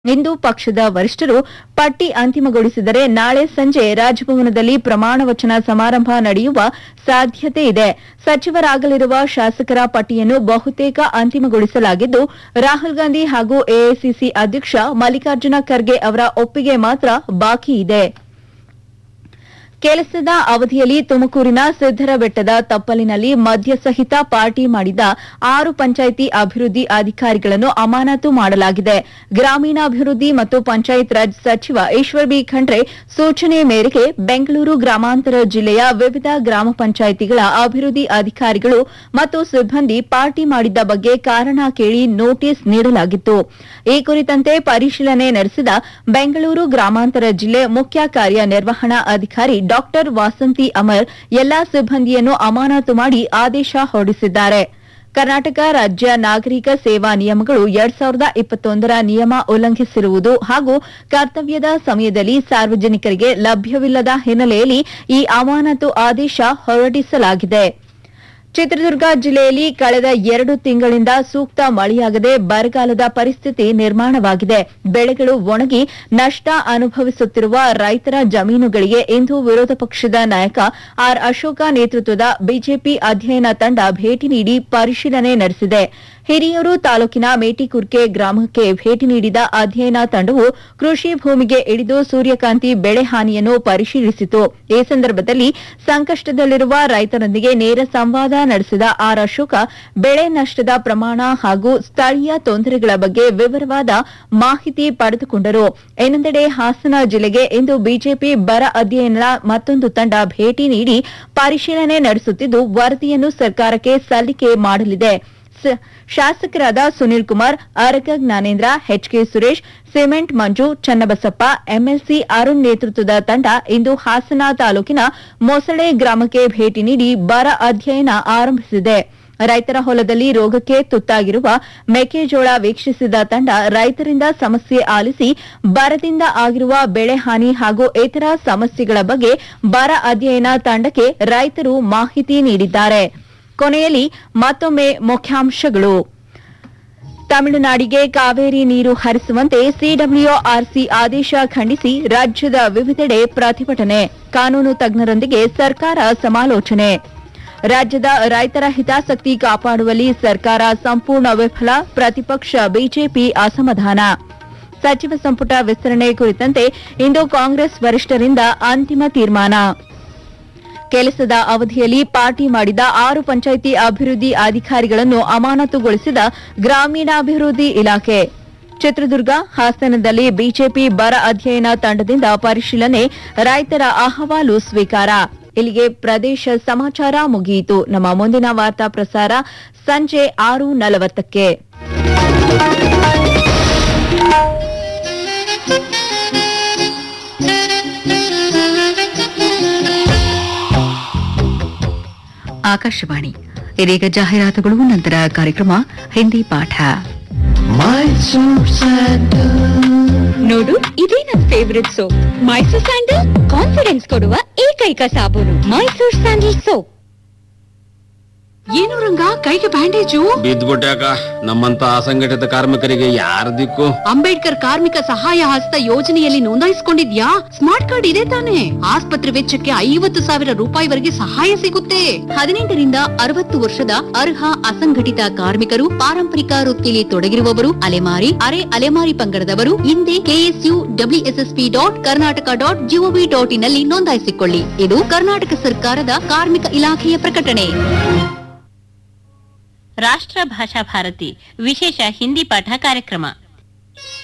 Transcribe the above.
ಇಂದು ಪಕ್ಷದ ವರಿಷ್ಠರು ಪಟ್ಟಿ ಅಂತಿಮಗೊಳಿಸಿದರೆ ನಾಳೆ ಸಂಜೆ ರಾಜಭವನದಲ್ಲಿ ಪ್ರಮಾಣ ವಚನ ಸಮಾರಂಭ ನಡೆಯುವ ಸಾಧ್ಯತೆ ಇದೆ ಸಚಿವರಾಗಲಿರುವ ಶಾಸಕರ ಪಟ್ಟಿಯನ್ನು ಬಹುತೇಕ ಅಂತಿಮಗೊಳಿಸಲಾಗಿದ್ದು ರಾಹುಲ್ ಗಾಂಧಿ ಹಾಗೂ ಎಐಸಿಸಿ ಅಧ್ಯಕ್ಷ ಮಲ್ಲಿಕಾರ್ಜುನ ಖರ್ಗೆ ಅವರ ಒಪ್ಪಿಗೆ ಮಾತ್ರ ಬಾಕಿ ಇದೆ ಕೆಲಸದ ಅವಧಿಯಲ್ಲಿ ತುಮಕೂರಿನ ಸಿದ್ದರಬೆಟ್ಟದ ತಪ್ಪಲಿನಲ್ಲಿ ಮದ್ಯ ಸಹಿತ ಪಾರ್ಟಿ ಮಾಡಿದ ಆರು ಪಂಚಾಯಿತಿ ಅಭಿವೃದ್ಧಿ ಅಧಿಕಾರಿಗಳನ್ನು ಅಮಾನತು ಮಾಡಲಾಗಿದೆ ಗ್ರಾಮೀಣಾಭಿವೃದ್ಧಿ ಮತ್ತು ಪಂಚಾಯತ್ ರಾಜ್ ಸಚಿವ ಈಶ್ವರ್ ಬಿ ಖಂಡ್ರೆ ಸೂಚನೆ ಮೇರೆಗೆ ಬೆಂಗಳೂರು ಗ್ರಾಮಾಂತರ ಜಿಲ್ಲೆಯ ವಿವಿಧ ಗ್ರಾಮ ಪಂಚಾಯಿತಿಗಳ ಅಭಿವೃದ್ಧಿ ಅಧಿಕಾರಿಗಳು ಮತ್ತು ಸಿಬ್ಬಂದಿ ಪಾರ್ಟಿ ಮಾಡಿದ್ದ ಬಗ್ಗೆ ಕಾರಣ ಕೇಳಿ ನೋಟಿಸ್ ನೀಡಲಾಗಿತ್ತು ಈ ಕುರಿತಂತೆ ಪರಿಶೀಲನೆ ನಡೆಸಿದ ಬೆಂಗಳೂರು ಗ್ರಾಮಾಂತರ ಜಿಲ್ಲೆ ಮುಖ್ಯ ಕಾರ್ಯನಿರ್ವಹಣಾ ಅಧಿಕಾರಿ ಡಾಕ್ಟರ್ ವಾಸಂತಿ ಅಮರ್ ಎಲ್ಲಾ ಸಿಬ್ಬಂದಿಯನ್ನು ಅಮಾನತು ಮಾಡಿ ಆದೇಶ ಹೊರಡಿಸಿದ್ದಾರೆ ಕರ್ನಾಟಕ ರಾಜ್ಯ ನಾಗರಿಕ ಸೇವಾ ನಿಯಮಗಳು ಎರಡ್ ಸಾವಿರದ ಇಪ್ಪತ್ತೊಂದರ ನಿಯಮ ಉಲ್ಲಂಘಿಸಿರುವುದು ಹಾಗೂ ಕರ್ತವ್ಯದ ಸಮಯದಲ್ಲಿ ಸಾರ್ವಜನಿಕರಿಗೆ ಲಭ್ಯವಿಲ್ಲದ ಹಿನ್ನೆಲೆಯಲ್ಲಿ ಈ ಅಮಾನತು ಆದೇಶ ಹೊರಡಿಸಲಾಗಿದೆ ಚಿತ್ರದುರ್ಗ ಜಿಲ್ಲೆಯಲ್ಲಿ ಕಳೆದ ಎರಡು ತಿಂಗಳಿಂದ ಸೂಕ್ತ ಮಳೆಯಾಗದೆ ಬರಗಾಲದ ಪರಿಸ್ಥಿತಿ ನಿರ್ಮಾಣವಾಗಿದೆ ಬೆಳೆಗಳು ಒಣಗಿ ನಷ್ಟ ಅನುಭವಿಸುತ್ತಿರುವ ರೈತರ ಜಮೀನುಗಳಿಗೆ ಇಂದು ವಿರೋಧ ಪಕ್ಷದ ನಾಯಕ ಆರ್ ಅಶೋಕ ನೇತೃತ್ವದ ಬಿಜೆಪಿ ಅಧ್ಯಯನ ತಂಡ ಭೇಟಿ ನೀಡಿ ಪರಿಶೀಲನೆ ನಡೆಸಿದೆ ಹಿರಿಯೂರು ತಾಲೂಕಿನ ಮೇಟಿಕುರ್ಕೆ ಗ್ರಾಮಕ್ಕೆ ಭೇಟಿ ನೀಡಿದ ಅಧ್ಯಯನ ತಂಡವು ಕೃಷಿ ಭೂಮಿಗೆ ಇಳಿದು ಸೂರ್ಯಕಾಂತಿ ಬೆಳೆ ಹಾನಿಯನ್ನು ಪರಿಶೀಲಿಸಿತು ಈ ಸಂದರ್ಭದಲ್ಲಿ ಸಂಕಷ್ಟದಲ್ಲಿರುವ ರೈತರೊಂದಿಗೆ ನೇರ ಸಂವಾದ ನಡೆಸಿದ ಆರ್ ಅಶೋಕ ಬೆಳೆ ನಷ್ಟದ ಪ್ರಮಾಣ ಹಾಗೂ ಸ್ಥಳೀಯ ತೊಂದರೆಗಳ ಬಗ್ಗೆ ವಿವರವಾದ ಮಾಹಿತಿ ಪಡೆದುಕೊಂಡರು ಇನ್ನೊಂದೆಡೆ ಹಾಸನ ಜಿಲ್ಲೆಗೆ ಇಂದು ಬಿಜೆಪಿ ಬರ ಅಧ್ಯಯನ ಮತ್ತೊಂದು ತಂಡ ಭೇಟಿ ನೀಡಿ ಪರಿಶೀಲನೆ ನಡೆಸುತ್ತಿದ್ದು ವರದಿಯನ್ನು ಸರ್ಕಾರಕ್ಕೆ ಸಲ್ಲಿಕೆ ಮಾಡಲಿದೆ ಸ- ಶಾಸಕರಾದ Sunil Kumar Araga Jnanendra H K Suresh cement Manju Channabasappa M L C Arun ನೇತೃತ್ವದ ತಂಡ ಇಂದು ಹಾಸನ ತಾಲೂಕಿನ ಮೊಸಳೆ ಗ್ರಾಮಕ್ಕೆ ಭೇಟಿ ನೀಡಿ ಬರ ಅಧ್ಯಯನ ಆರಂಭಿಸಿದೆ ರೈತರ ಹೊಲದಲ್ಲಿ ರೋಗಕ್ಕೆ ತುತ್ತಾಗಿರುವ ಮೆಕ್ಕೆಜೋಳ ವೀಕ್ಷಿಸಿದ ತಂಡ ರೈತರಿಂದ ಸಮಸ್ಯೆ ಆಲಿಸಿ ಬರದಿಂದ ಆಗಿರುವ ಬೆಳೆ ಹಾನಿ ಹಾಗೂ ಇತರ ಸಮಸ್ಯೆಗಳ ಬಗ್ಗೆ ಬರ ಅಧ್ಯಯನ ತಂಡಕ್ಕೆ ರೈತರು ಮಾಹಿತಿ ನೀಡಿದ್ದಾರೆ ಕೊನೆಯಲ್ಲಿ ಮತ್ತೊಮ್ಮೆ ಮುಖ್ಯಾಂಶಗಳು ತಮಿಳುನಾಡಿಗೆ ಕಾವೇರಿ ನೀರು ಹರಿಸುವಂತೆ ಸಿಡಬ್ಲ್ಯೂಆರ್ಸಿ ಆದೇಶ ಖಂಡಿಸಿ ರಾಜ್ಯದ ವಿವಿಧೆಡೆ ಪ್ರತಿಭಟನೆ ಕಾನೂನು ತಜ್ಞರೊಂದಿಗೆ ಸರ್ಕಾರ ಸಮಾಲೋಚನೆ ರಾಜ್ಯದ ರೈತರ ಹಿತಾಸಕ್ತಿ ಕಾಪಾಡುವಲ್ಲಿ ಸರ್ಕಾರ ಸಂಪೂರ್ಣ ವಿಫಲ ಪ್ರತಿಪಕ್ಷ ಬಿಜೆಪಿ ಅಸಮಾಧಾನ ಸಚಿವ ಸಂಪುಟ ವಿಸ್ತರಣೆ ಕುರಿತಂತೆ ಇಂದು ಕಾಂಗ್ರೆಸ್ ವರಿಷ್ಠರಿಂದ ಅಂತಿಮ ತೀರ್ಮಾನ ಕೆಲಸದ ಅವಧಿಯಲ್ಲಿ ಪಾರ್ಟಿ ಮಾಡಿದ ಆರು ಪಂಚಾಯಿತಿ ಅಭಿವೃದ್ಧಿ ಅಧಿಕಾರಿಗಳನ್ನು ಅಮಾನತುಗೊಳಿಸಿದ ಗ್ರಾಮೀಣಾಭಿವೃದ್ಧಿ ಇಲಾಖೆ ಚಿತ್ರದುರ್ಗ ಹಾಸನದಲ್ಲಿ ಬಿಜೆಪಿ ಬರ ಅಧ್ಯಯನ ತಂಡದಿಂದ ಪರಿಶೀಲನೆ ರೈತರ ಅಹವಾಲು ಸ್ವೀಕಾರ ಇಲ್ಲಿಗೆ ಪ್ರದೇಶ ಸಮಾಚಾರ ಮುಗಿಯಿತು ನಮ್ಮ ಮುಂದಿನ ವಾರ್ತಾ ಪ್ರಸಾರ ಸಂಜೆ ಆರು ನಲವತ್ತಕ್ಕೆ ಆಕಾಶವಾಣಿ ಇದೀಗ ಜಾಹೀರಾತುಗಳು ನಂತರ ಕಾರ್ಯಕ್ರಮ ಹಿಂದಿ ಪಾಠ ನೋಡು ಇದೇ ನನ್ favourite soap Mysore sandal confidence ಕೊಡುವ ಏಕೈಕ ಸಾಬೂನು ಮೈಸೂರ್ ಸ್ಯಾಂಡಲ್ ಸೋಪ್ ಏನು ರಂಗ ಕೈಗೆ ಬ್ಯಾಂಡೇಜು ಬಿದ್ದ್ಬಿಟ್ಯಾಕ ನಮ್ಮಂತ ಅಸಂಘಟಿತ ಕಾರ್ಮಿಕರಿಗೆ ಯಾರ ದಿಕ್ಕು ಅಂಬೇಡ್ಕರ್ ಕಾರ್ಮಿಕ ಸಹಾಯ ಹಸ್ತ ಯೋಜನೆಯಲ್ಲಿ ನೋಂದಾಯಿಸಿಕೊಂಡಿದ್ಯಾ ಸ್ಮಾರ್ಟ್ ಕಾರ್ಡ್ ಇದೆ ತಾನೆ ಆಸ್ಪತ್ರೆ ವೆಚ್ಚಕ್ಕೆ ಐವತ್ತು ಸಾವಿರ ರೂಪಾಯಿವರೆಗೆ ಸಹಾಯ ಸಿಗುತ್ತೆ ಹದಿನೆಂಟರಿಂದ ಅರವತ್ತು ವರ್ಷದ ಅರ್ಹ ಅಸಂಘಟಿತ ಕಾರ್ಮಿಕರು ಪಾರಂಪರಿಕ ವೃತ್ತಿಯಲ್ಲಿ ತೊಡಗಿರುವವರು ಅಲೆಮಾರಿ ಅರೆ ಅಲೆಮಾರಿ ಪಂಗಡದವರು ಹಿಂದೆ K S U W S S P dot Karnataka dot G O V dot in ನಲ್ಲಿ ನೋಂದಾಯಿಸಿಕೊಳ್ಳಿ ಇದು ಕರ್ನಾಟಕ ಸರ್ಕಾರದ ಕಾರ್ಮಿಕ ಇಲಾಖೆಯ ಪ್ರಕಟಣೆ ರಾಷ್ಟ್ರ ಭಾಷಾ ಭಾರತಿ ವಿಶೇಷ ಹಿಂದಿ ಪಾಠ ಕಾರ್ಯಕ್ರಮ